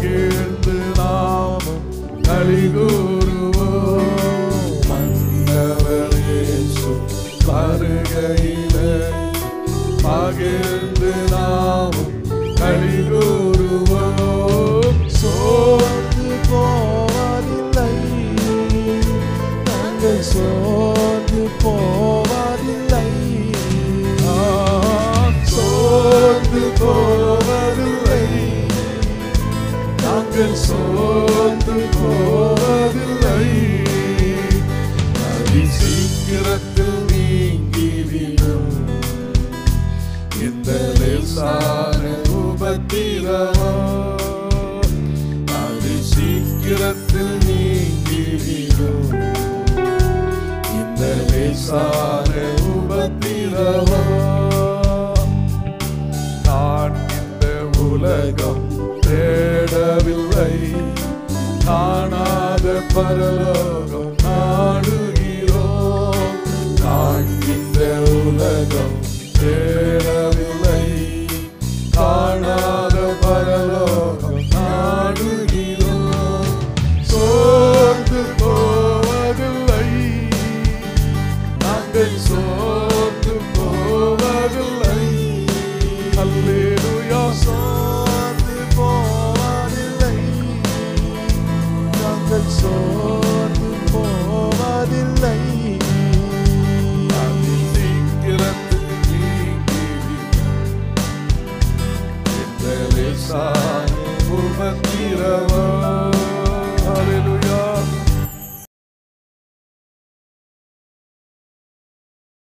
பகிர்ந்து நாமும் கலிகூறுவோம் மன்னவர் இயேசு வருகையிலே பகிர்ந்து நாமும் கலிகூறுவோம் சோர்ந்து போவதில்லை நாங்கள் சோர்ந்து போவதில்லை நாம் சோர்ந்து போவதில்லை நாங்கள் சோர்ந்து போவதில்லை அதி சீக்கிரத்தில் நீங்கிவிடும் இந்த லேசான உபத்திரவம் அதி சீக்கிரத்தில் நீங்கிவிடும் இந்த லேசான உபத்திரவம் நான் இந்த உலகம் தேடவில்லை காணாத பரலோகம் நாடுகிறோம் நான் இந்த உலகம் தேடவில்லை காணாத பரலோகம் நாடுகிறோம் சோர்ந்து போவதில்லை நாங்கள் சோர்ந்து போவதில்லை அல்லேலூயா சோர்ந்து போவதில்லை நாங்கள் சோர்ந்து போவதில்லை அதி சீக்கிரத்தில் நீங்கிவிடும் இந்த லேசான உபத்திரவம்